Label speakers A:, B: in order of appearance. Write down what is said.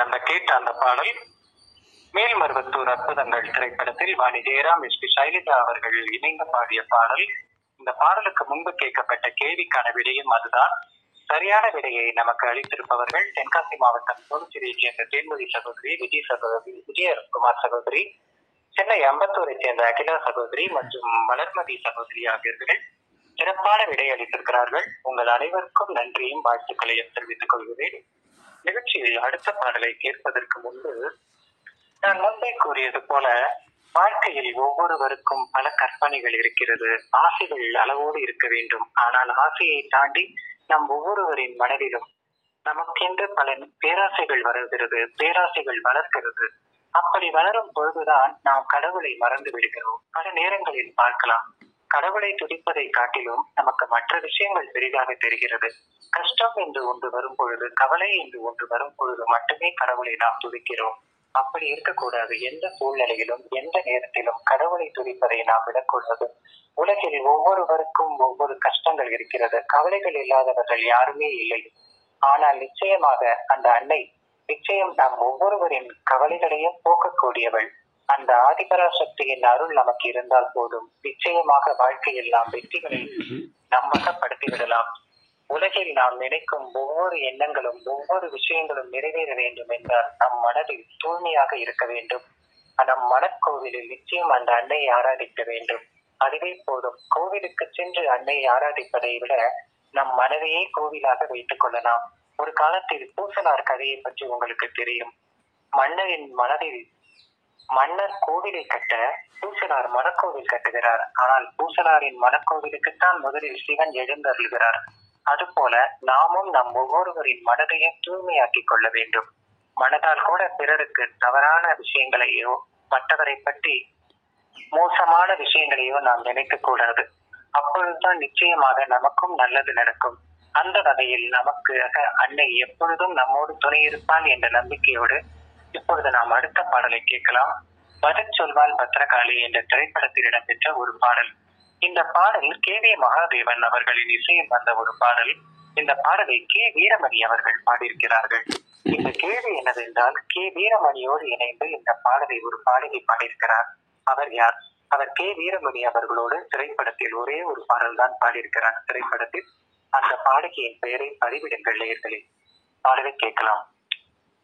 A: அந்த கேட்ட அந்த பாடல் மேல்மருவத்தூர் அற்புதங்கள் திரைப்படத்தில் வாணி ஜெயராம் எஸ் பி சைலஜா அவர்கள் இணைந்து பாடிய பாடல் இந்த பாடலுக்கு முன்பு கேட்கப்பட்ட கேள்விக்கான விடையும் அதுதான் சரியான விடையை நமக்கு அளித்திருப்பவர்கள் தென்காசி மாவட்டம் சோழச்சிரியை சேர்ந்த தேன்மொழி சகோதரி விஜய் சகோதரி விஜயகுமார் சகோதரி சென்னை அம்பத்தூரை சேர்ந்த அகிலா சகோதரி மற்றும் மலர்மதி சகோதரி ஆகியோர்கள் சிறப்பான விடை அளித்திருக்கிறார்கள் உங்கள் அனைவருக்கும் நன்றியும் வாழ்த்துக்களையும் தெரிவித்துக் கொள்கிறேன் நிகழ்ச்சியில் அடுத்த பாடலை கேட்பதற்கு முன்பு நான் முன்பே கூறியது போல வாழ்க்கையில் ஒவ்வொருவருக்கும் பல கற்பனைகள் இருக்கிறது ஆசைகள் அளவோடு இருக்க வேண்டும் ஆனால் ஆசையை தாண்டி நம் ஒவ்வொருவரின் மனதிலும் நமக்கென்று பல பேராசைகள் வருகிறது பேராசைகள் வளர்க்கிறது அப்படி வளரும் பொழுதுதான் நாம் கடவுளை மறந்து விடுகிறோம் பல நேரங்களில் பார்க்கலாம் கடவுளை துடிப்பதை காட்டிலும் நமக்கு மற்ற விஷயங்கள் பெரிதாக தெரிகிறது கஷ்டம் என்று ஒன்று வரும் பொழுது கவலை என்று ஒன்று வரும் பொழுது மட்டுமே கடவுளை நாம் துடிக்கிறோம் அப்படி இருக்கக்கூடாது எந்த சூழ்நிலையிலும் எந்த நேரத்திலும் கடவுளை துதிப்பதை நாம் விடக்கூடாது உலகில் ஒவ்வொருவருக்கும் ஒவ்வொரு கஷ்டங்கள் இருக்கிறது கவலைகள் இல்லாதவர்கள் யாருமே இல்லை ஆனால் நிச்சயமாக அந்த அன்னை நிச்சயம் நாம் ஒவ்வொருவரின் கவலைகளையும் போக்கக்கூடியவள் அந்த ஆதிபராசக்தியின் அருள் நமக்கு இருந்தால் போதும் நிச்சயமாக வாழ்க்கையில் நாம் வெற்றிகளை நம்பகப்படுத்தி விடலாம் உலகில் நாம் நினைக்கும் ஒவ்வொரு எண்ணங்களும் ஒவ்வொரு விஷயங்களும் நிறைவேற வேண்டும் என்றால் நம் மனதில் தூய்மையாக இருக்க வேண்டும் நம் மனக்கோவிலில் நிச்சயம் அந்த அன்னையை ஆராதிக்க வேண்டும் அதுவே போதும் கோவிலுக்கு சென்று அன்னையை ஆராதிப்பதை விட நம் மனதையே கோவிலாக வைத்துக் கொள்ளலாம் ஒரு காலத்தில் பூசலார் கதையை பற்றி உங்களுக்கு தெரியும் மன்னரின் மனதில் மன்னர் கோவிலை கட்ட பூசலார் மனக்கோவில் கட்டுகிறார் ஆனால் பூசலாரின் மனக்கோவிலுக்குத்தான் முதலில் சிவன் எழுந்தருள்கிறார் அதுபோல நாமும் நம் ஒவ்வொருவரின் மனதையும் தூய்மையாக்கிக் கொள்ள வேண்டும் மனதால் கூட பிறருக்கு தவறான விஷயங்களையோ மற்றவரை பற்றி மோசமான விஷயங்களையோ நாம் நினைக்க கூடாது அப்பொழுதுதான் நிச்சயமாக நமக்கும் நல்லது நடக்கும் அந்த வகையில் நமக்கு அன்னை எப்பொழுதும் நம்மோடு துணை இருப்பாள் என்ற நம்பிக்கையோடு இப்பொழுது நாம் அடுத்த பாடலை கேட்கலாம் பதில் சொல்வாள் பத்திரகாளி என்ற திரைப்படத்தில் இடம்பெற்ற ஒரு பாடல் இந்த பாடல் கே வி மகாதேவன் அவர்களின் இசையில் வந்த ஒரு பாடல் இந்த பாடலை கே வீரமணி அவர்கள் பாடியிருக்கிறார்கள் இந்த கேள்வி என்னவென்றால் கே வீரமணியோடு இணைந்து இந்த பாடலை ஒரு பாடலை பாடியிருக்கிறார் அவர் யார் அவர் கே வீரமணி அவர்களோடு திரைப்படத்தில் ஒரே ஒரு பாடல் தான் பாடியிருக்கிறார் திரைப்படத்தில் அந்த பாடகியின் பெயரை பதிவிடுங்கள் நேயர்களே பாடலை கேட்கலாம்